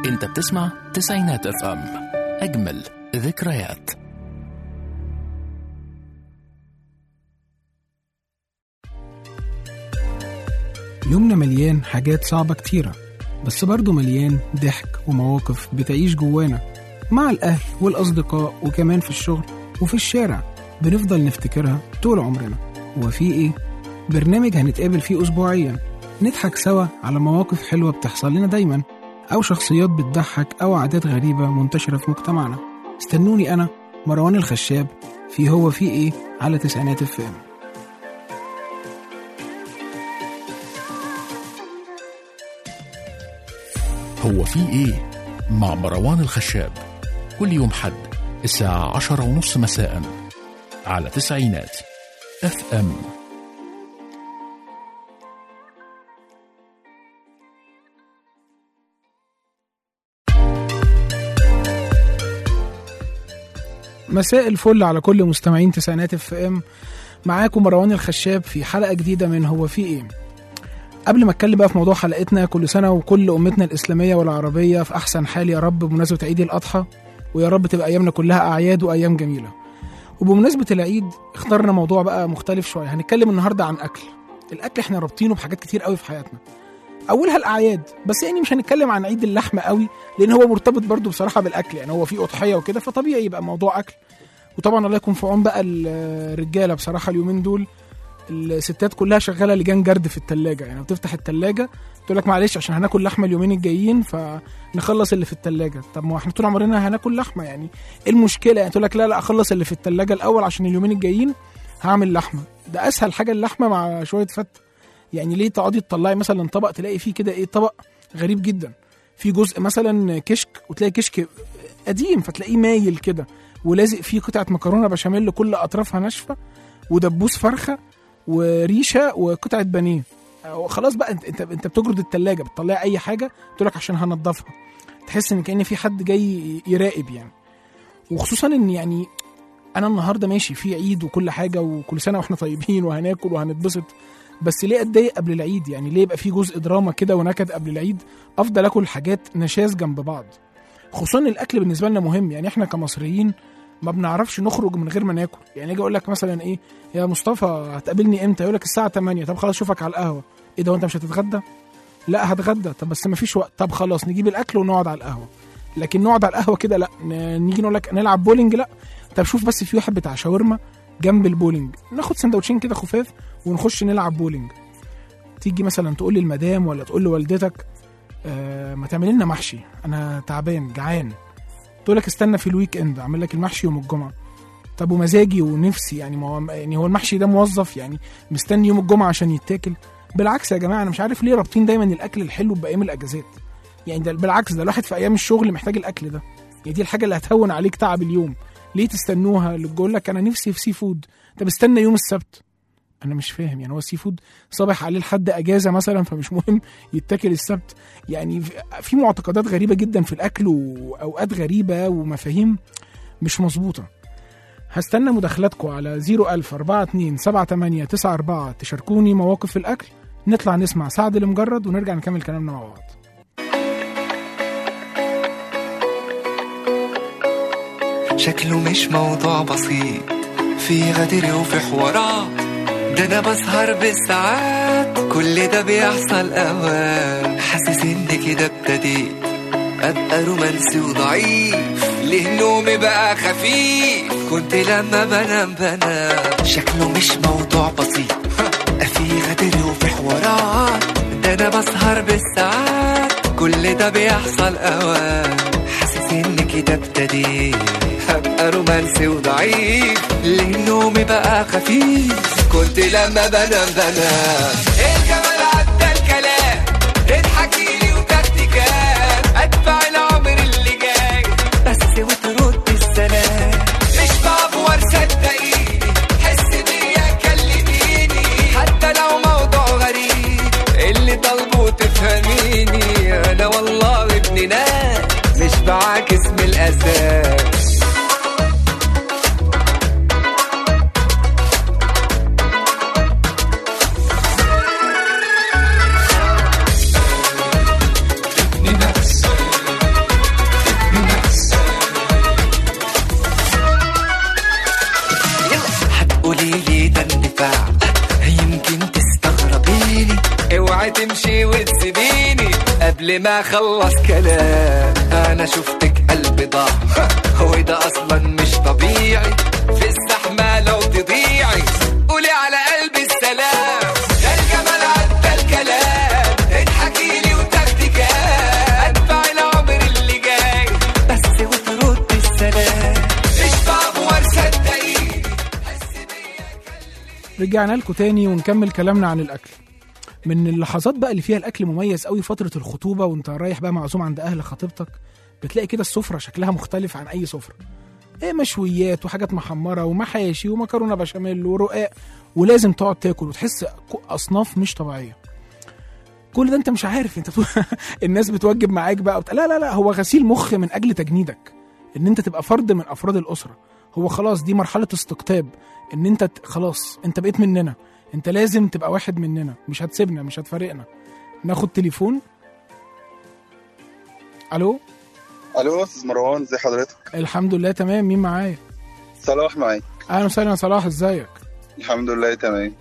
انت بتسمع تسعينات اف ام اجمل ذكريات يومنا مليان حاجات صعبة كتيرة بس برضه مليان ضحك ومواقف بتعيش جوانا مع الأهل والأصدقاء وكمان في الشغل وفي الشارع بنفضل نفتكرها طول عمرنا وفي إيه؟ برنامج هنتقابل فيه أسبوعيا نضحك سوا على مواقف حلوة بتحصل لنا دايما أو شخصيات بتضحك أو عادات غريبة منتشرة في مجتمعنا استنوني أنا مروان الخشاب في هو في إيه على تسعينات الفئة هو في ايه مع مروان الخشاب كل يوم حد الساعة عشرة ونص مساء على تسعينات اف ام مساء الفل على كل مستمعين تسعينات اف ام معاكم مروان الخشاب في حلقه جديده من هو في ايه قبل ما اتكلم بقى في موضوع حلقتنا كل سنه وكل امتنا الاسلاميه والعربيه في احسن حال يا رب بمناسبه عيد الاضحى ويا رب تبقى ايامنا كلها اعياد وايام جميله وبمناسبه العيد اخترنا موضوع بقى مختلف شويه هنتكلم النهارده عن اكل الاكل احنا رابطينه بحاجات كتير قوي في حياتنا اولها الاعياد بس يعني مش هنتكلم عن عيد اللحمه قوي لان هو مرتبط برضو بصراحه بالاكل يعني هو في اضحيه وكده فطبيعي يبقى موضوع اكل وطبعا الله يكون في عون بقى الرجاله بصراحه اليومين دول الستات كلها شغاله لجان جرد في التلاجة يعني بتفتح التلاجة تقول لك معلش عشان هناكل لحمه اليومين الجايين فنخلص اللي في التلاجة طب ما احنا طول عمرنا هناكل لحمه يعني ايه المشكله يعني تقول لك لا لا اخلص اللي في التلاجة الاول عشان اليومين الجايين هعمل لحمه ده اسهل حاجه اللحمه مع شويه فته يعني ليه تقعدي تطلعي مثلا طبق تلاقي فيه كده ايه طبق غريب جدا في جزء مثلا كشك وتلاقي كشك قديم فتلاقيه مايل كده ولازق فيه قطعه مكرونه بشاميل كل اطرافها ناشفه ودبوس فرخه وريشه وقطعه بانيه خلاص بقى انت انت, انت بتجرد التلاجة بتطلعي اي حاجه تقول لك عشان هنضفها تحس ان كان في حد جاي يراقب يعني وخصوصا ان يعني انا النهارده ماشي في عيد وكل حاجه وكل سنه واحنا طيبين وهناكل وهنتبسط بس ليه اتضايق قبل العيد يعني ليه يبقى في جزء دراما كده ونكد قبل العيد افضل اكل حاجات نشاز جنب بعض خصوصا الاكل بالنسبه لنا مهم يعني احنا كمصريين ما بنعرفش نخرج من غير ما ناكل يعني اجي اقول لك مثلا ايه يا مصطفى هتقابلني امتى يقول لك الساعه 8 طب خلاص اشوفك على القهوه ايه ده وانت مش هتتغدى لا هتغدى طب بس ما فيش وقت طب خلاص نجيب الاكل ونقعد على القهوه لكن نقعد على القهوه كده لا نيجي نقول لك نلعب بولينج لا طب شوف بس في واحد بتاع شاورما جنب البولينج ناخد سندوتشين كده خفاف ونخش نلعب بولينج تيجي مثلا تقول لي المدام ولا تقول لوالدتك آه ما تعمل لنا محشي انا تعبان جعان تقول لك استنى في الويك اند اعمل لك المحشي يوم الجمعه طب ومزاجي ونفسي يعني ما هو يعني هو المحشي ده موظف يعني مستني يوم الجمعه عشان يتاكل بالعكس يا جماعه انا مش عارف ليه رابطين دايما الاكل الحلو بايام الاجازات يعني ده بالعكس ده الواحد في ايام الشغل محتاج الاكل ده يعني دي الحاجه اللي هتهون عليك تعب اليوم ليه تستنوها اللي بيقول لك انا نفسي في سي فود طب استنى يوم السبت انا مش فاهم يعني هو السي فود صابح عليه لحد اجازه مثلا فمش مهم يتاكل السبت يعني في معتقدات غريبه جدا في الاكل واوقات غريبه ومفاهيم مش مظبوطه هستنى مداخلاتكم على 01000 42 78 94 تشاركوني مواقف في الاكل نطلع نسمع سعد المجرد ونرجع نكمل كلامنا مع بعض شكله مش موضوع بسيط في غدر وفي حوارات ده انا بسهر بالساعات كل ده بيحصل اوقات حاسس ان كده ابتديت ابقى رومانسي وضعيف ليه نومي بقى خفيف كنت لما بنام بنام شكله مش موضوع بسيط في غدر وفي حوارات ده انا بسهر بالساعات كل ده بيحصل اوقات حاسس ان كده ابتديت هبقى رومانسي وضعيف ليه نومي بقى خفيف كنت لما بنام بنام ايه الجمال عدى الكلام تضحكي لي وتاخدي كام ادفع العمر اللي جاي بس وترد السلام مش بعبور صدقيني حس بيا كلميني حتى لو موضوع غريب اللي طالبه تفهميني انا والله ابن ناس مش بعاكس من الاساس اوعي تمشي وتسيبيني قبل ما اخلص كلام انا شفتك قلبي ضاع هو ده اصلا مش طبيعي في الزحمه لو تضيعي قولي على قلبي السلام ده الجمال عدى الكلام اضحكي لي وتاخدي كام اتبع العمر اللي جاي بس وترد السلام مش بعبور صدقيني حس بيا رجعنا لكم تاني ونكمل كلامنا عن الاكل من اللحظات بقى اللي فيها الاكل مميز قوي فتره الخطوبه وانت رايح بقى معزوم عند اهل خطيبتك بتلاقي كده السفره شكلها مختلف عن اي سفره ايه مشويات وحاجات محمره ومحاشي ومكرونه بشاميل ورقاق ولازم تقعد تاكل وتحس ك- اصناف مش طبيعيه كل ده انت مش عارف انت بتقول الناس بتوجب معاك بقى وبت... لا لا لا هو غسيل مخ من اجل تجنيدك ان انت تبقى فرد من افراد الاسره هو خلاص دي مرحله استقطاب ان انت ت- خلاص انت بقيت مننا انت لازم تبقى واحد مننا مش هتسيبنا مش هتفارقنا ناخد تليفون الو الو استاذ مروان ازي حضرتك الحمد لله تمام مين معايا صلاح معاك اهلا وسهلا يا صلاح ازيك الحمد لله تمام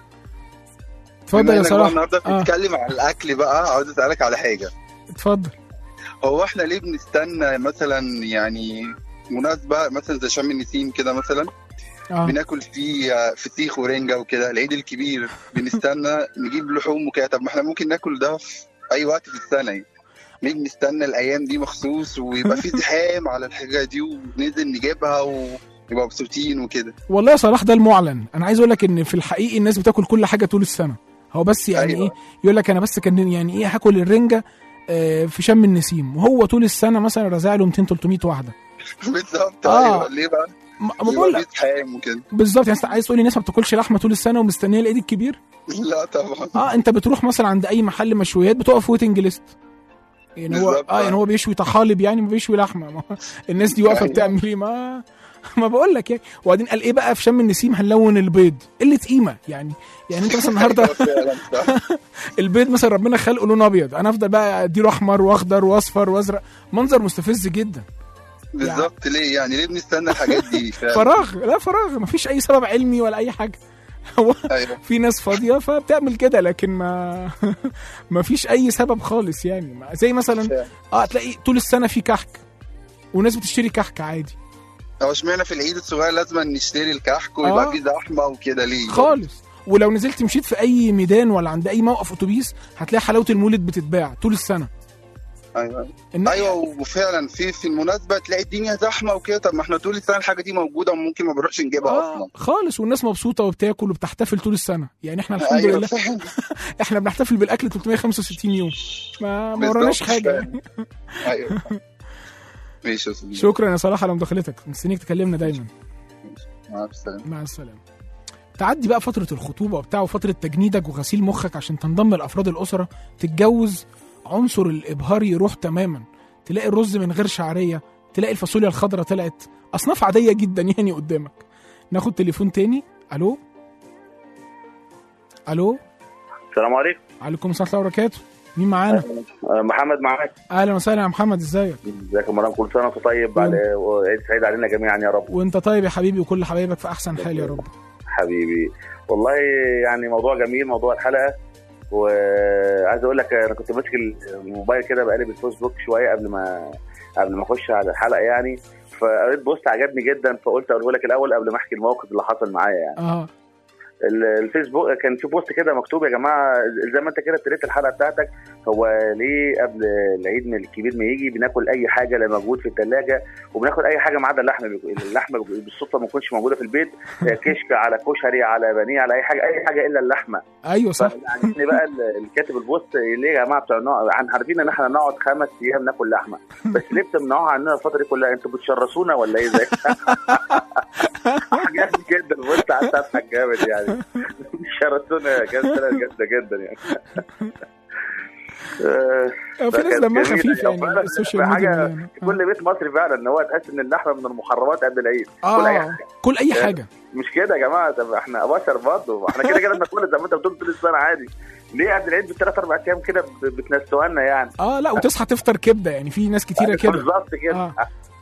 اتفضل بما يا إنك بقى صلاح النهارده آه. بنتكلم عن الاكل بقى عاوز اسالك على حاجه اتفضل هو احنا ليه بنستنى مثلا يعني مناسبه مثلا زي شم النسيم كده مثلا اه بناكل فيه آه، فسيخ ورنجه وكده العيد الكبير بنستنى نجيب لحوم وكده طب ما احنا ممكن ناكل ده في اي وقت في السنه يعني ليه بنستنى الايام دي مخصوص ويبقى في زحام على الحاجه دي وننزل نجيبها ونبقى مبسوطين وكده والله يا صلاح ده المعلن انا عايز اقول لك ان في الحقيقي الناس بتاكل كل حاجه طول السنه هو بس يعني أيوة. ايه يقول لك انا بس كان يعني ايه هاكل الرنجه آه، في شم النسيم وهو طول السنه مثلا رازع له 200 300 واحده بالظبط آه. ايوه ليه بقى؟ ما ما بقول يبقى لك في زحام وكده بالظبط يعني انت عايز تقول لي الناس ما بتاكلش لحمه طول السنه ومستنيه العيد الكبير لا طبعا اه انت بتروح مثلا عند اي محل مشويات بتقف ويتنج ليست يعني هو بالظبط. اه يعني هو بيشوي طحالب يعني ما بيشوي لحمه ما الناس دي واقفه أيوة. بتعمل ايه ما ما بقول لك يعني وبعدين قال ايه بقى في شم النسيم هنلون البيض قله قيمه يعني يعني انت مثلا النهارده فعلا صح. البيض مثلا ربنا خلقه لون ابيض انا افضل بقى اديله احمر واخضر واصفر وازرق منظر مستفز جدا بالظبط ليه يعني ليه بنستنى الحاجات دي فعلا فراغ لا فراغ مفيش اي سبب علمي ولا اي حاجه هو ايوه في ناس فاضيه فبتعمل كده لكن ما ما فيش اي سبب خالص يعني ما- زي مثلا فعلا. اه تلاقي طول السنه في كحك وناس بتشتري كحك عادي هو اشمعنى في العيد الصغير لازم نشتري الكحك ويبقى آه. في زحمه وكده ليه خالص ولو نزلت مشيت في اي ميدان ولا عند اي موقف اتوبيس هتلاقي حلاوه المولد بتتباع طول السنه ايوه إن- ايوه وفعلا في في المناسبه تلاقي الدنيا زحمه وكده طب ما احنا طول السنه الحاجه دي موجوده وممكن ما بنروحش نجيبها آه اصلا خالص والناس مبسوطه وبتاكل وبتحتفل طول السنه يعني احنا الحمد ايوه لله فعلا احنا بنحتفل بالاكل 365 يوم ما ما وراناش بالظبط حاجه فعلا. ايوه ماشي يا استاذ شكرا يا صلاح على مداخلتك مستنيك تكلمنا دايما مع السلامه مع السلامه تعدي بقى فترة الخطوبة وبتاع وفترة تجنيدك وغسيل مخك عشان تنضم لأفراد الأسرة تتجوز عنصر الإبهار يروح تماما تلاقي الرز من غير شعرية تلاقي الفاصوليا الخضراء طلعت أصناف عادية جدا يعني قدامك ناخد تليفون تاني ألو ألو السلام عليكم عليكم السلام ورحمة الله وبركاته مين معانا؟ آه، محمد معاك أهلا وسهلا يا محمد إزيك؟ ازيك يا مرام كل سنه وانت طيب على وعيد سعيد علينا جميعا يا رب وأنت طيب يا حبيبي وكل حبايبك في أحسن حال يا رب حبيبي والله يعني موضوع جميل موضوع الحلقه وعايز اقول لك انا كنت ماسك الموبايل كده بقلب الفيسبوك شويه قبل ما قبل ما اخش على الحلقه يعني فقريت بوست عجبني جدا فقلت اقوله لك الاول قبل ما احكي الموقف اللي حصل معايا يعني آه ال- الفيسبوك كان في بوست كده مكتوب يا جماعه زي ما انت كده ابتديت الحلقه بتاعتك هو ليه قبل العيد من الكبير ما يجي بناكل اي حاجه اللي موجود في الثلاجه وبناكل اي حاجه ما عدا اللحم اللحمه بالصدفه ما تكونش موجوده في البيت كشك على كشري على بانيه على اي حاجه اي حاجه الا اللحمه أيوه صح فيعني بقى ال- اللي كاتب البوست ليه يا جماعه بتوع نوع- عن عارفين ان احنا نقعد خمس ايام ناكل لحمه بس ليه بتمنعوها عننا الفتره دي كلها انتوا بتشرسونا ولا ايه زي جامد جدا بص قعدت اضحك جامد يعني شرسونا جامده جامده جدا يعني آه، في ناس فكانت دمها جميلة. خفيف يعني فعلا السوشيال حاجة ميديا يعني. في كل بيت مصري فعلا ان هو تحس ان اللحمه من المحرمات قبل العيد كل اي اه حاجه كل أي حاجة مش كده يا جماعه طب احنا بشر برضه احنا كده كده بناكل زي ما انت بتقول طول السنه عادي ليه قبل العيد بالثلاث اربع ايام كده ب- بتنسوها لنا يعني اه لا وتصحى تفطر كبده يعني في ناس كتيره كده بالظبط كده اه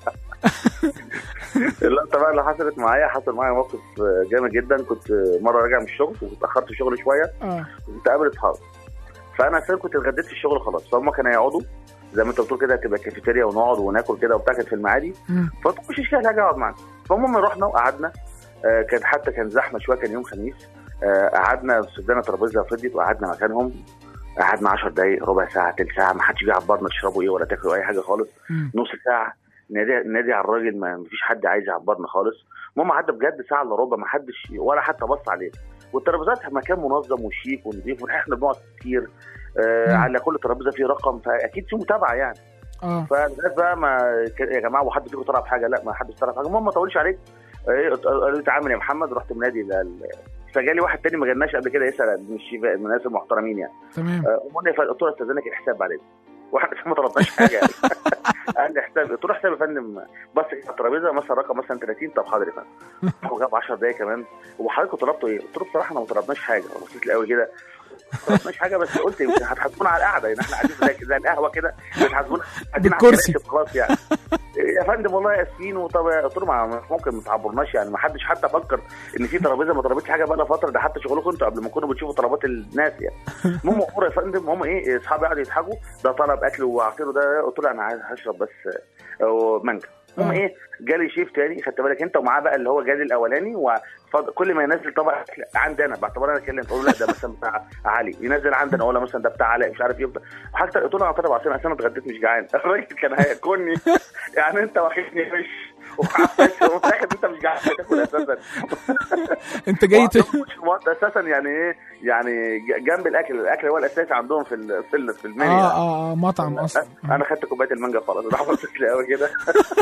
اللقطه بقى اللي حصلت معايا حصل معايا موقف جامد جدا كنت مره راجع من الشغل واتاخرت الشغل شويه اه كنت قابل اصحابي فانا اساسا كنت اتغديت في الشغل خلاص فهم كانوا هيقعدوا زي ما انت بتقول كده هتبقى كافيتيريا ونقعد وناكل كده وبتاع كانت في المعادي مم. فقلت مش مشكله هاجي اقعد معاك فالمهم رحنا وقعدنا آه كان حتى كان زحمه شويه كان يوم خميس آه قعدنا سدنا ترابيزه فضيت وقعدنا مكانهم قعدنا 10 دقائق ربع ساعه تلت ساعه ما حدش جه عبرنا تشربوا ايه ولا تاكلوا اي حاجه خالص مم. نص ساعه نادي نادي على الراجل ما فيش حد عايز يعبرنا خالص المهم عدى بجد ساعه الا ربع ما حدش ولا حتى بص عليه والترابيزات مكان منظم وشيك ونظيف واحنا بنقعد كتير آه مم. على كل ترابيزه فيه رقم فاكيد في متابعه يعني اه فالناس بقى ما ك- يا جماعه وحد فيكم طلع بحاجه لا ما حدش طلع بحاجه المهم ما طولش عليك ايه قالوا لي تعامل يا محمد رحت منادي لل- فجالي واحد تاني ما جالناش قبل كده يسال من الشباب من الناس المحترمين يعني تمام آه، امال إيه؟ قلت له استاذنك الحساب بعدين واحد ما طلبناش حاجه قال لي حساب قلت له حساب يا فندم بس على الترابيزه مثلا رقم مثلا 30 طب حاضر يا فندم هو جاب 10 دقايق كمان وحضرتك طلبته ايه؟ قلت له بصراحه احنا ما طلبناش حاجه بصيت لي قوي كده ما طلبناش حاجه بس قلت يمكن هتحاسبونا على القعده يعني احنا قاعدين زي زي القهوه كده هتحاسبونا قاعدين على بالكرسي. الكراسي خلاص يعني يا فندم والله اسفين وطب قلت له ما مش ممكن ما تعبرناش يعني ما حدش حتى فكر ان في ترابيزه ما طلبتش حاجه بقى لها فتره ده حتى شغلكم انتوا قبل ما كنتوا بتشوفوا طلبات الناس يعني المهم امور يا فندم هم ايه اصحابي قعدوا يضحكوا ده طلب اكل واعطيله ده قلت له انا عايز هشرب بس آه، مانجا المهم آه. ايه جالي شيف تاني خدت بالك انت ومعاه بقى اللي هو جالي الاولاني وكل ما ينزل طبق اكل عندي انا باعتبار انا كلمت اقول له لا ده مثلا بتاع علي ينزل عندنا ولا مثلا ده بتاع علاء مش عارف ايه بتاع. وحتى قلت له انا طالب عصير عشان انا اتغديت مش جعان الراجل كان هياكلني يعني انت واخدني فش وفي الاخر انت مش جعان تاكل اساسا انت جاي ت... وانت اساسا يعني ايه يعني ج- جنب الاكل الاكل هو الاساسي عندهم في ال- في ال- في المنيو اه يعني. اه اه مطعم اصلا انا خدت كوبايه المانجا خلاص راح بصيت لي قوي كده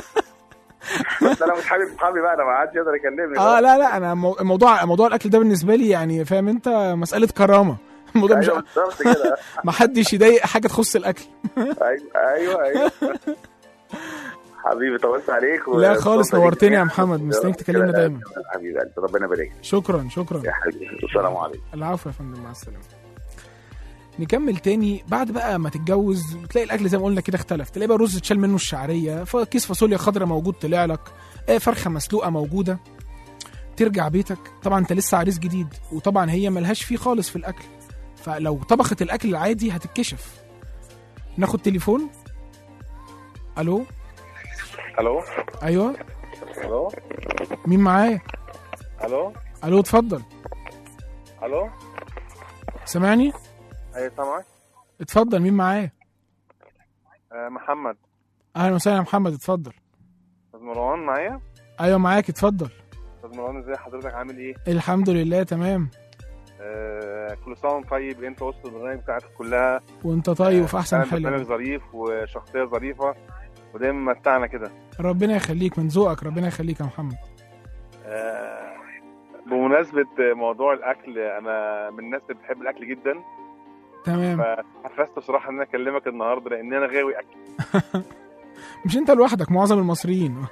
بس انا مش حابب اصحابي بقى انا ما حدش يقدر يكلمني اه لا لا انا مو- موضوع موضوع الاكل ده بالنسبه لي يعني فاهم انت مساله كرامه الموضوع مش ايوه بالظبط كده ما حدش يضايق حاجه تخص الاكل ايوه ايوه ايوه حبيبي طولت عليك و- لا خالص، اتفضل نورتني يا جميعاً. محمد، مستنيك تكلمنا كده- دايما. حبيبي قلبي، ربنا يبارك شكرا شكرا يا حبيبي السلام عليكم العفو يا فندم مع السلامه نكمل تاني بعد بقى ما تتجوز تلاقي الاكل زي ما قلنا كده اختلف تلاقي بقى رز اتشال منه الشعريه فكيس فاصوليا خضراء موجود طلع لك آه، فرخه مسلوقه موجوده ترجع بيتك طبعا انت لسه عريس جديد وطبعا هي ملهاش فيه خالص في الاكل فلو طبخت الاكل العادي هتتكشف ناخد تليفون الو الو ايوه الو مين معايا الو الو اتفضل الو سامعني اي سامعك اتفضل مين معايا آه محمد اهلا وسهلا يا محمد اتفضل استاذ مروان معايا ايوه معاك اتفضل استاذ مروان ازاي حضرتك عامل ايه الحمد لله تمام آه كل سنه وانت طيب انت وسط البرنامج بتاعتك كلها وانت طيب وفي احسن فعلاً برنامج حال ظريف وشخصيه ظريفه ودايما متعنا كده ربنا يخليك من ذوقك ربنا يخليك يا محمد آه بمناسبه موضوع الاكل انا من الناس اللي بتحب الاكل جدا تمام فحفزت بصراحه ان انا اكلمك النهارده لان انا غاوي اكل مش انت لوحدك معظم المصريين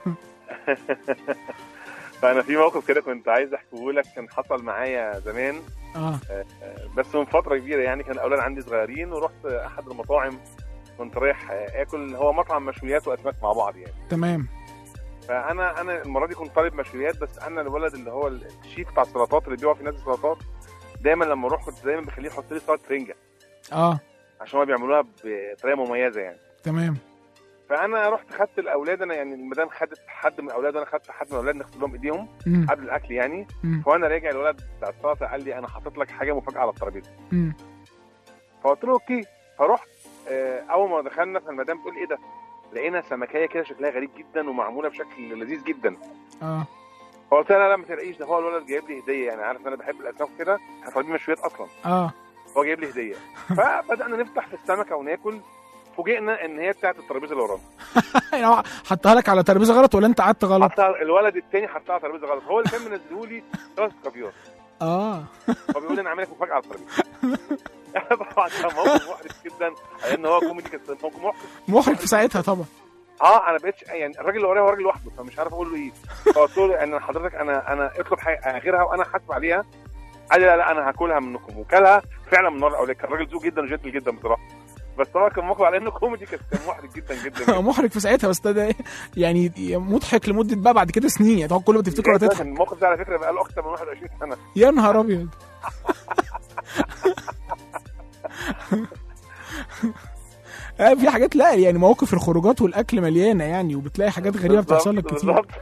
فانا في موقف كده كنت عايز احكيه لك كان حصل معايا زمان اه بس من فتره كبيره يعني كان الاولاد عندي صغيرين ورحت احد المطاعم كنت رايح اكل هو مطعم مشويات واسماك مع بعض يعني تمام فانا انا المره دي كنت طالب مشويات بس انا الولد اللي هو الشيف بتاع السلطات اللي بيقع في نادي السلطات دايما لما اروح كنت دايما بخليه يحط لي سلطه رنجه اه عشان هو بيعملوها بطريقه مميزه يعني تمام فانا رحت خدت الاولاد انا يعني المدام خدت حد من الاولاد وانا خدت حد من الاولاد نغسل لهم ايديهم مم. قبل الاكل يعني مم. فانا راجع الولد بتاع السلطه قال لي انا حاطط لك حاجه مفاجاه على الترابيزه مم. فقلت له اوكي فرحت آه، اول ما دخلنا فالمدام بتقول ايه ده لقينا سمكيه كده شكلها غريب جدا ومعموله بشكل لذيذ جدا اه فقلت لها لا لا ما تلاقيش ده هو الولد جايب لي هديه يعني عارف انا بحب الاسماك كده هطلبيه مشويات اصلا اه هو جايب لي هديه فبدانا نفتح في السمكه وناكل فوجئنا ان هي بتاعت الترابيزه اللي ورانا يعني هو حطها لك على ترابيزه غلط ولا انت قعدت غلط حتى الولد التاني حطها على الترابيزه غلط هو اللي كان منزله لي ثلاث كافيار اه فبيقول لي انا عامل لك مفاجاه على الترابيزه طبعا كان موقف محرج جدا لان هو كوميدي كان موقف محرج محرج في ساعتها طبعا اه انا بقيتش يعني الراجل اللي ورايا هو راجل لوحده فمش عارف اقول له ايه فقلت له ان حضرتك انا انا اطلب حاجه غيرها وانا حاسب عليها قال لي لا لا انا هاكلها منكم وكلها فعلا من نار الاولاد كان راجل ذوق جدا وجنتل جدا بصراحه بس طبعا كان موقف على انه كوميدي كان كان محرج جدا جدا, جداً. محرج في ساعتها بس ده إيه؟ يعني مضحك لمده بقى بعد كده سنين يعني تقعد كل ما تفتكره كان هتضحك الموقف ده على فكره بقى له اكتر من 21 سنه يا نهار ابيض آه، في حاجات لا يعني مواقف الخروجات والاكل مليانه يعني وبتلاقي حاجات غريبه بتحصل لك كتير بالظبط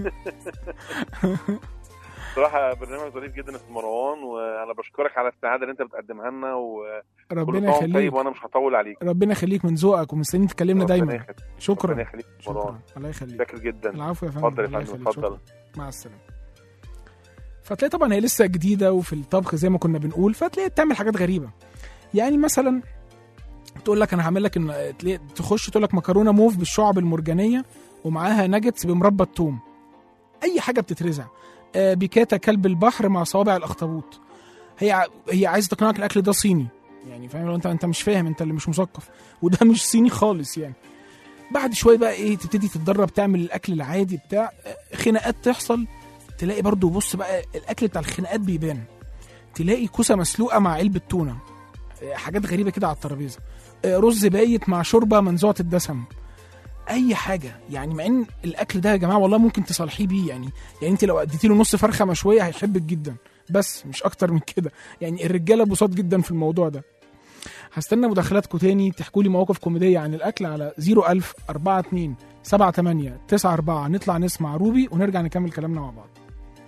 صراحة برنامج ظريف جدا اسمه مروان وانا بشكرك على السعادة اللي انت بتقدمها لنا وكل ربنا سنة وأنت طيب يخليك وانا مش هطول عليك ربنا يخليك من ذوقك ومستنيين تكلمنا ربنا دايما يخليك. ربنا شكرا يخليك يا مروان شكرا الله يخليك شاكر جدا العفو يا فندم اتفضل يا الله فندم يخليك. شكرا. اتفضل مع السلامه فتلاقي طبعا هي لسه جديده وفي الطبخ زي ما كنا بنقول فتلاقي بتعمل حاجات غريبه يعني مثلا تقول لك انا هعمل لك إن- تلاقي- تخش تقول لك مكرونه موف بالشعب المرجانيه ومعاها ناجتس بمربى الثوم اي حاجه بتترزع آه، بيكاتا كلب البحر مع صوابع الاخطبوط هي ع- هي عايزه تقنعك الاكل ده صيني يعني فاهم لو انت انت مش فاهم انت اللي مش مثقف وده مش صيني خالص يعني بعد شويه بقى ايه تبتدي تتدرب تعمل الاكل العادي بتاع آه، خناقات تحصل تلاقي برضو بص بقى الاكل بتاع الخناقات بيبان تلاقي كوسه مسلوقه مع علبه تونه آه، حاجات غريبه كده على الترابيزه آه، رز بايت مع شوربه منزوعه الدسم اي حاجه يعني مع ان الاكل ده يا جماعه والله ممكن تصالحيه بيه يعني يعني انت لو اديتي له نص فرخه مشويه هيحبك جدا بس مش اكتر من كده يعني الرجاله بساط جدا في الموضوع ده هستنى مداخلاتكم تاني تحكوا لي مواقف كوميديه عن الاكل على 01000 42 78 94 نطلع نسمع روبي ونرجع نكمل كلامنا مع بعض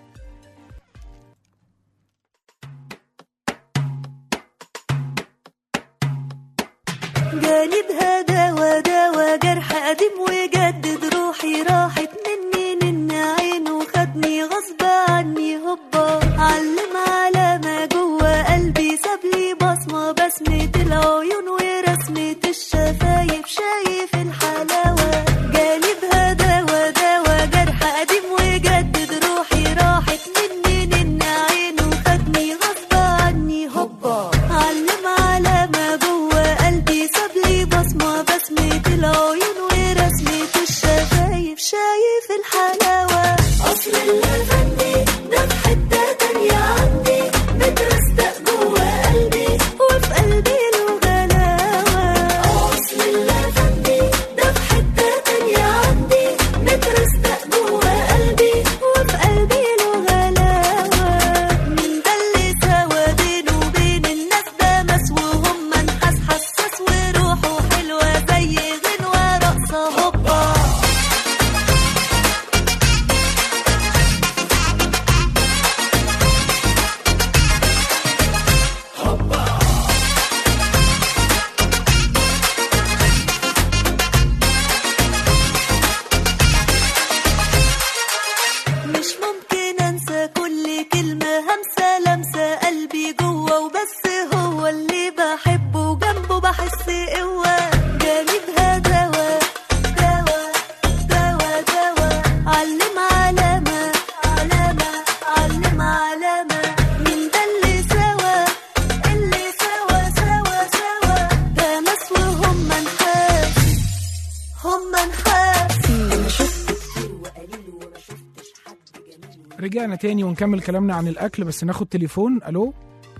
جانبها دوا دوا جرح قديم وجدد روحي راحت مني من عينه خدني غصب عني هوبا علم على ما جوه قلبي سابلي بصمة بسمة العيون ورسمة الشفايف شايف الحلاوة جانبها دوا دوا جرح قديم وجدد روحي راحت مني من عينه خدني غصب عني هوبا علم على ما جوه قلبي سابلي بصمة بسمة العيون ورسمة الشفايف شايف الحلاوة أصل اللي ده في حتة تانية عندي مترستق جوه قلبي وفي قلبي له غلاوة أصل اللي ده في حتة تانية عندي مترستق جوه قلبي وفي قلبي له غلاوة من ده اللي سوا بينه وبين الناس ده مس وهم نحاس حساس وروحه حلوة زي غنوة رقصة هوبا مش ممكن انسى كل كلمة همسة لمسة قلبي جوه وبس هو اللي بحبه جنبه بحس قوة جانبها دوا دوا دوا دوا علم علامة علامة علم علامة من ده اللي سوا اللي سوا سوا سوا ده ناس وهم نحاس هم نحاس انا شفت كتير وقليل وما شفتش حد جميل رجعنا تاني ونكمل كلامنا عن الاكل بس ناخد تليفون الو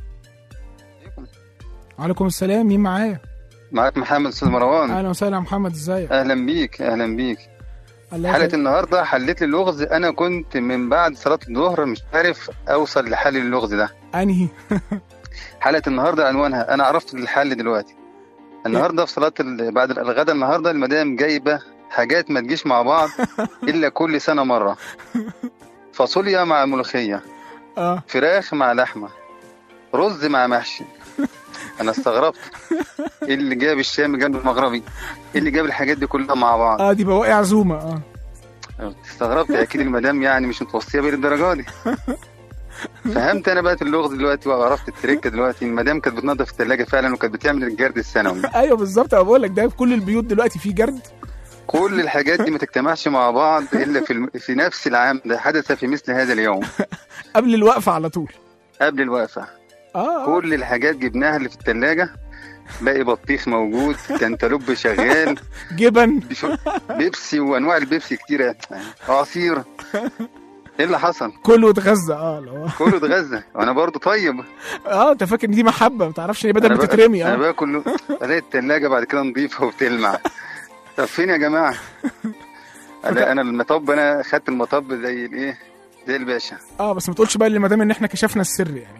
وعليكم السلام مين معايا معاك محمد استاذ مروان اهلا وسهلا يا محمد ازيك اهلا بيك اهلا بيك الله حلقه يخليك. النهارده حلت لي اللغز انا كنت من بعد صلاه الظهر مش عارف اوصل لحل اللغز ده انهي حلقه النهارده عنوانها انا عرفت الحل دلوقتي النهارده في صلاه ال- بعد الغداء النهارده المدام جايبه حاجات ما تجيش مع بعض الا كل سنه مره فاصوليا مع ملوخيه اه فراخ مع لحمه رز مع محشي انا استغربت ايه اللي جاب الشام جنب المغربي ايه اللي جاب الحاجات دي كلها مع بعض اه دي بواقي عزومه اه استغربت اكيد المدام يعني مش متوصيه بيه للدرجه دي فهمت انا بقى اللغز دلوقتي وعرفت التريكه دلوقتي المدام كانت بتنظف الثلاجه فعلا وكانت بتعمل الجرد السنوي ايوه بالظبط انا بقول لك ده في كل البيوت دلوقتي في جرد كل الحاجات دي ما تجتمعش مع بعض الا في الم... في نفس العام ده حدث في مثل هذا اليوم قبل الوقفه على طول قبل الوقفه اه آه. كل الحاجات جبناها اللي في الثلاجه باقي بطيخ موجود كنتالوب شغال جبن بيبسي وانواع البيبسي كتيره عصير ايه اللي حصل كله اتغذى اه اللي هو كله اتغذى وانا برضو طيب اه انت فاكر ان دي محبه ما تعرفش ان هي بدل أنا ما بقى- تترمي انا اه باكل الاقي التلاجة بعد كده نضيفة وبتلمع طب فين يا جماعة انا انا المطب انا خدت المطب زي الايه زي الباشا اه بس ما تقولش بقى للمدام ان احنا كشفنا السر يعني يعني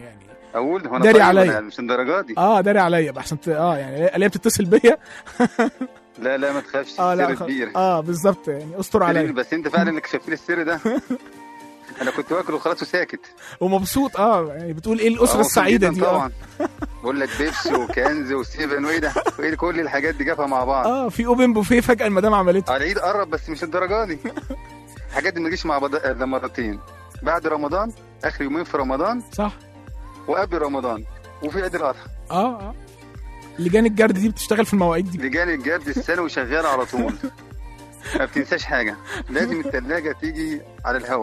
اقول هو انا داري طيب عليا. ولا مش الدرجات دي اه داري عليا بقى عشان ت- اه يعني اللي هي بتتصل بيا لا لا ما تخافش اه لا سر خ- كبير اه بالظبط يعني استر كبير، عليا بس انت فعلا انك شفت لي السر ده انا كنت واكل وخلاص وساكت ومبسوط اه يعني بتقول ايه آه، الاسره مبسوط السعيده جداً دي اه طبعا بقول لك بيبسي وكنز وسيفن وايه ده وايه كل الحاجات دي جابها مع بعض اه في اوبن بوفيه فجاه المدام عملته اه العيد قرب بس مش الدرجه دي الحاجات دي ما تجيش مع بعض الا مرتين بعد رمضان اخر يومين في رمضان صح وقبل رمضان وفي عيد الاضحى اه اه لجان الجرد دي بتشتغل في المواعيد دي لجان الجرد السنوي شغال على طول ما بتنساش حاجه لازم الثلاجه تيجي على الهوا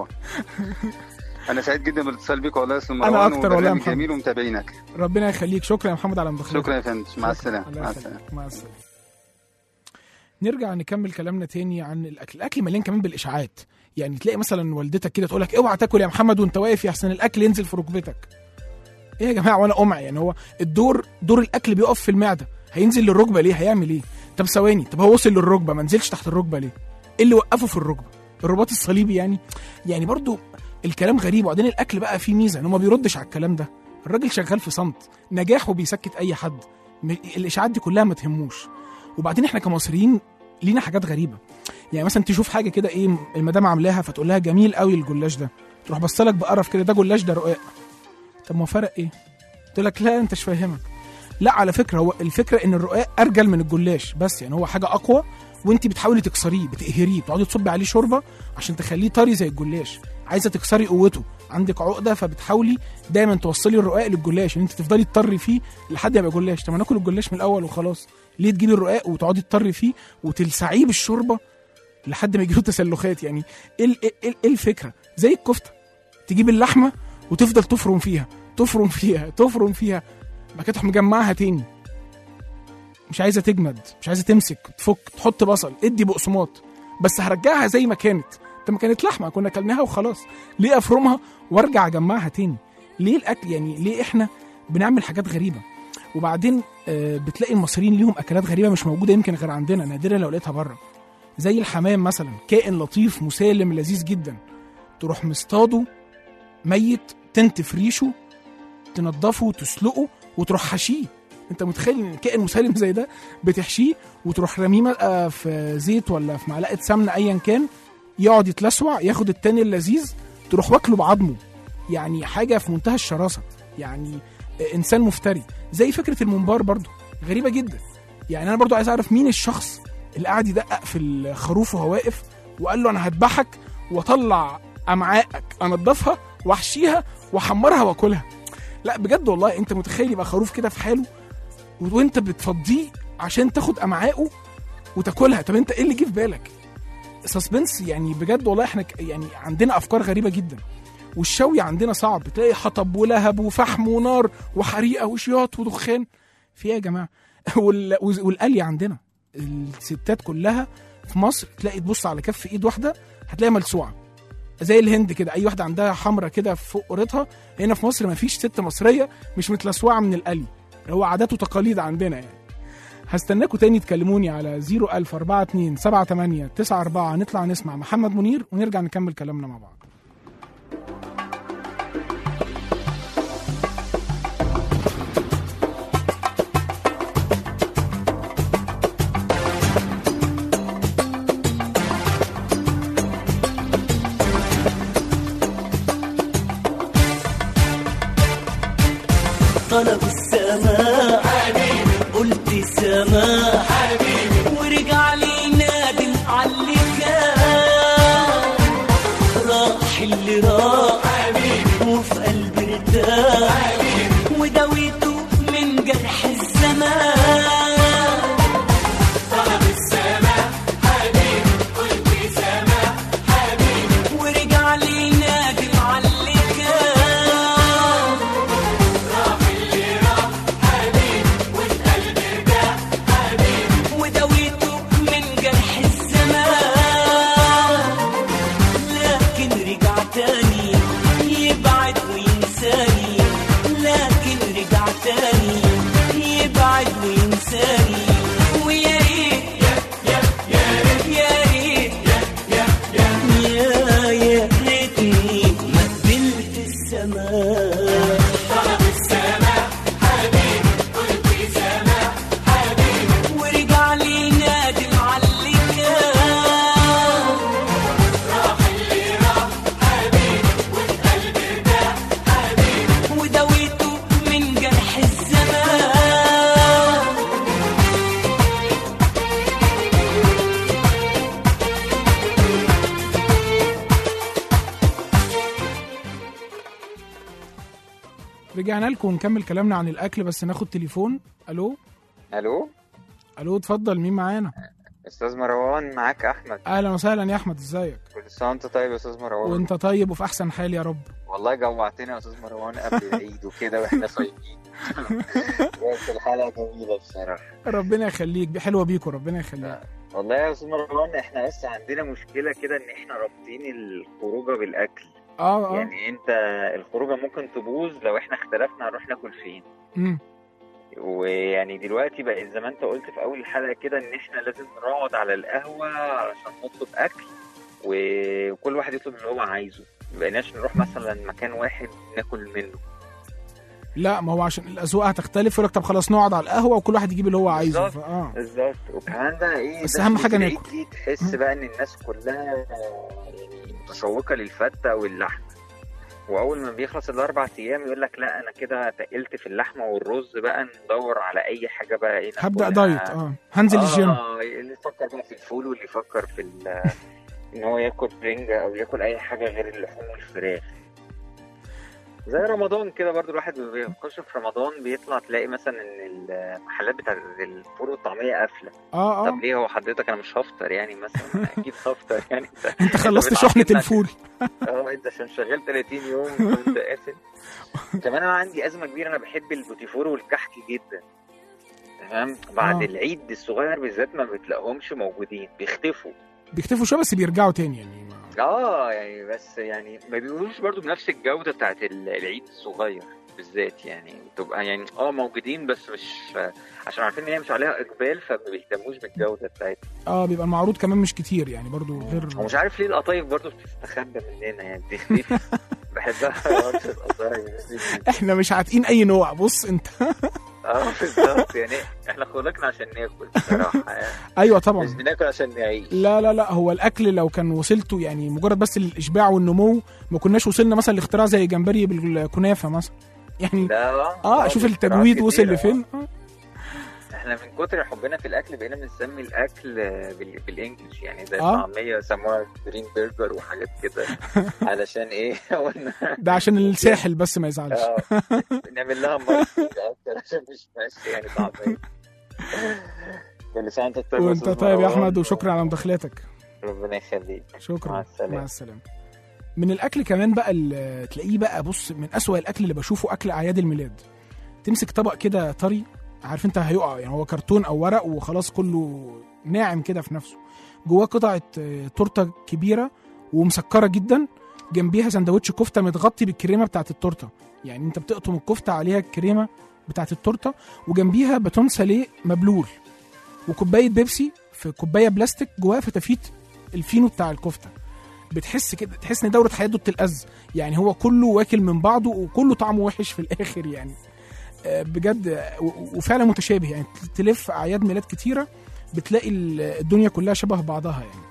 انا سعيد جدا بالاتصال بيك والله يا استاذ أنا مروان أكتر والله يا وبرنامج محمد. جميل ومتابعينك ربنا يخليك شكرا يا محمد على مداخلتك شكرا يا فندم مع السلامه الله مع يخليك. السلامه مع السلامه نرجع نكمل كلامنا تاني عن الاكل الاكل مليان كمان بالاشاعات يعني تلاقي مثلا والدتك كده تقول لك اوعى تاكل يا محمد وانت واقف يا احسن الاكل ينزل في ركبتك ايه يا جماعه وانا قمع يعني هو الدور دور الاكل بيقف في المعده هينزل للركبه ليه هيعمل ايه طب ثواني طب هو وصل للركبه ما نزلش تحت الركبه ليه ايه اللي وقفه في الركبه الرباط الصليبي يعني يعني برضو الكلام غريب وبعدين الاكل بقى فيه ميزه ان هو ما بيردش على الكلام ده الراجل شغال في صمت نجاحه بيسكت اي حد م- الاشاعات دي كلها ما تهموش وبعدين احنا كمصريين لينا حاجات غريبه يعني مثلا تشوف حاجه كده ايه المدام عاملاها فتقول لها جميل قوي الجلاش ده تروح بصلك بقرف كده ده جلاش ده رقاق طب ما فرق ايه تقول لك لا انت مش فاهمك لا على فكره هو الفكره ان الرقاق ارجل من الجلاش بس يعني هو حاجه اقوى وانت بتحاولي تكسريه بتقهريه بتقعدي تصبي عليه شوربه عشان تخليه طري زي الجلاش عايزه تكسري قوته عندك عقده فبتحاولي دايما توصلي الرقاق للجلاش ان انت تفضلي تطري فيه لحد ما يبقى جلاش طب ما ناكل الجلاش من الاول وخلاص ليه تجيبي الرقاق وتقعدي تطري فيه وتلسعيه بالشوربه لحد ما يجيله تسلخات يعني ايه ال- ايه ايه إيه الفكره زي الكفته تجيب اللحمه وتفضل تفرم فيها تفرم فيها تفرم فيها بعد كده تروح مجمعها تاني مش عايزه تجمد مش عايزه تمسك تفك تحط بصل ادي بقسماط بس هرجعها زي ما كانت طب ما كانت لحمه كنا اكلناها وخلاص ليه افرمها وارجع اجمعها تاني ليه الاكل يعني ليه احنا بنعمل حاجات غريبه وبعدين آه، بتلاقي المصريين ليهم اكلات غريبه مش موجوده يمكن غير عندنا نادرا لو لقيتها بره زي الحمام مثلا كائن لطيف مسالم لذيذ جدا تروح مصطاده ميت تنتف ريشه تنضفه تسلقه وتروح حشيه انت متخيل ان كائن مسالم زي ده بتحشيه وتروح رميه بقى في زيت ولا في معلقه سمنه ايا كان يقعد يتلسوع ياخد التاني اللذيذ تروح واكله بعظمه يعني حاجه في منتهى الشراسه يعني انسان مفتري زي فكره الممبار برضو غريبه جدا يعني انا برضو عايز اعرف مين الشخص اللي قاعد يدقق في الخروف وهو واقف وقال له انا هذبحك واطلع امعائك انضفها واحشيها واحمرها واكلها لا بجد والله انت متخيل يبقى خروف كده في حاله وانت بتفضيه عشان تاخد امعائه وتاكلها طب انت ايه اللي جه في بالك سسبنس يعني بجد والله احنا ك- يعني عندنا افكار غريبه جدا والشوي عندنا صعب تلاقي حطب ولهب وفحم ونار وحريقه وشياط ودخان في ايه يا جماعه وال- والقلي عندنا الستات كلها في مصر تلاقي تبص على كف ايد واحده هتلاقيها ملسوعه زي الهند كده اي واحده عندها حمرة كده فوق قرتها هنا في مصر مفيش ست مصريه مش متلسوعه من القلي هو عادات وتقاليد عندنا يعني هستناكم تاني تكلموني على 01042 78 94 نطلع نسمع محمد منير ونرجع نكمل كلامنا مع بعض طلب السماء حبيبي قلت سماء حبيبي ورجع لي نادم على اللي كان راح اللي راح حبيبي وفي قلبي ارتاح حبيبي وداويته من جرح الزمان طلب السماء حبيبي قلت سماء حبيبي ورجع لي نادم على اللي كان رجعنا لكم ونكمل كلامنا عن الاكل بس ناخد تليفون الو الو الو اتفضل مين معانا استاذ مروان معاك احمد اهلا وسهلا يا احمد ازيك كل سنه وانت طيب يا استاذ مروان وانت طيب وفي احسن حال يا رب والله جوعتنا يا استاذ مروان قبل العيد وكده واحنا صايمين بس الحلقه جميله بصراحه ربنا يخليك دي حلوه بيكم ربنا يخليك والله يا استاذ مروان احنا لسه عندنا مشكله كده ان احنا رابطين الخروجه بالاكل اه اه يعني انت الخروجه ممكن تبوظ لو احنا اختلفنا هنروح ناكل فين مم. ويعني دلوقتي بقى زي ما انت قلت في اول الحلقه كده ان احنا لازم نقعد على القهوه علشان نطلب اكل و- وكل واحد يطلب اللي هو عايزه ما بقيناش نروح مثلا مكان واحد ناكل منه لا ما هو عشان الاذواق هتختلف يقول لك طب خلاص نقعد على القهوه وكل واحد يجيب اللي هو عايزه بالظبط. فاه بالظبط وكمان بقى ايه بس دخلة أهم حاجة العيد ناكل. دي تحس بقى ان الناس كلها يعني متشوقه للفته واللحمه واول ما بيخلص الاربع ايام يقول لك لا انا كده تقلت في اللحمه والرز بقى ندور على اي حاجه بقى ايه هبدا ناكلها. دايت اه هنزل الجيم اه اللي يفكر بقى في الفول واللي يفكر في ال- ان هو ياكل رنجة او ياكل اي حاجه غير اللحوم والفراخ زي رمضان كده برضو الواحد بيخش في رمضان بيطلع تلاقي مثلا ان المحلات بتاعت الفول والطعميه قافله اه طب اه ليه هو حضرتك انا مش هفطر يعني مثلا اكيد هفطر يعني انت خلصت بتعاقبنا شحنه عشان- الفول اه انت عشان شغال 30 يوم وانت قافل كمان انا عندي ازمه كبيره انا بحب البوتيفور والكحك جدا تمام بعد آه. العيد الصغير بالذات ما بتلاقيهمش موجودين بيختفوا بيختفوا شويه بس بيرجعوا تاني يعني ما- اه يعني بس يعني ما بيقولوش برضو بنفس الجوده بتاعت ال- العيد الصغير بالذات يعني بتبقى يعني اه موجودين بس مش عشان عارفين ان هي مش عليها اقبال فما بيهتموش بالجوده بتاعتها اه بيبقى المعروض كمان مش كتير يعني برضو غير ومش عارف ليه القطايف برضو بتستخبى مننا يعني بتختفي بحبها برضو القطايف احنا مش عاتقين اي نوع بص انت اه بالظبط يعني احنا خلقنا عشان ناكل بصراحه يعني ايوه مش طبعا بناكل عشان نعيش لا لا لا هو الاكل لو كان وصلته يعني مجرد بس للاشباع والنمو ما كناش وصلنا مثلا لاختراع زي جمبري بالكنافه مثلا يعني لا اه شوف دي التجويد اختراعات وصل كتيرة. لفين آه. احنا من كتر حبنا في الاكل بقينا بنسمي الاكل بال- بالانجلش يعني زي آه. الطعميه سموها جرين برجر وحاجات كده علشان ايه قلنا ده عشان الساحل بس ما يزعلش اه نعمل لها ماركتنج اكتر عشان مش ماشي يعني طعميه كل سنه وانت طيب يا وانت أستاذ طيب يا مروان. احمد وشكرا على مداخلتك ربنا يخليك شكرا مع السلامة. مع السلامه من الاكل كمان بقى ال- تلاقيه بقى بص من اسوأ الاكل اللي بشوفه اكل اعياد الميلاد تمسك طبق كده طري عارف انت هيقع يعني هو كرتون او ورق وخلاص كله ناعم كده في نفسه جواه قطعه آه، تورته كبيره ومسكره جدا جنبيها سندوتش كفته متغطي بالكريمه بتاعت التورته يعني انت بتقطم الكفته عليها الكريمه بتاعت التورته وجنبيها باتون ساليه مبلول وكوبايه بيبسي في كوبايه بلاستيك جواها فتافيت الفينو بتاع الكفته بتحس كده تحس ان دوره حياته بتتأذى يعني هو كله واكل من بعضه وكله طعمه وحش في الاخر يعني آه، بجد آه، و- وفعلا متشابه يعني تلف اعياد ميلاد كتيره بتلاقي ال- الدنيا كلها شبه بعضها يعني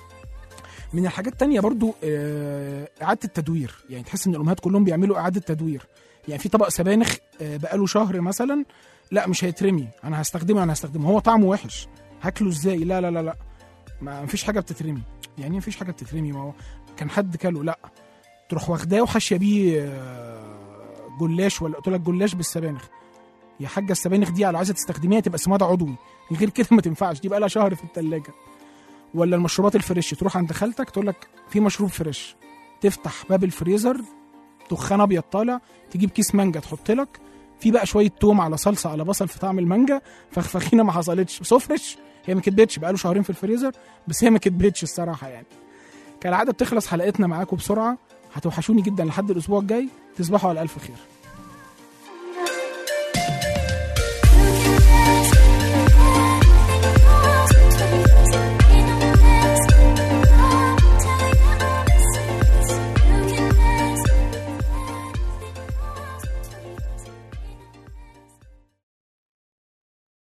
من الحاجات التانية برضو آه، إعادة التدوير يعني تحس إن الأمهات كلهم بيعملوا إعادة تدوير يعني في طبق سبانخ آه، بقاله شهر مثلا لا مش هيترمي أنا هستخدمه أنا هستخدمه هو طعمه وحش هاكله إزاي لا لا لا لا ما مفيش حاجة بتترمي يعني إيه مفيش حاجة بتترمي ما هو كان حد كله لا تروح واخداه وحاشيه بيه آه، جلاش ولا قلت لك جلاش بالسبانخ يا حاجه السبانخ دي لو عايزه تستخدميها تبقى سماد عضوي غير كده ما تنفعش دي بقى لها شهر في الثلاجه ولا المشروبات الفريش تروح عند خالتك تقول لك في مشروب فريش تفتح باب الفريزر دخان ابيض طالع تجيب كيس مانجا تحط لك في بقى شويه توم على صلصه على بصل في طعم المانجا فخفخينه ما حصلتش بس هو فريش هي ما كدبتش بقاله شهرين في الفريزر بس هي ما كدبتش الصراحه يعني كالعاده بتخلص حلقتنا معاكم بسرعه هتوحشوني جدا لحد الاسبوع الجاي تصبحوا على الف خير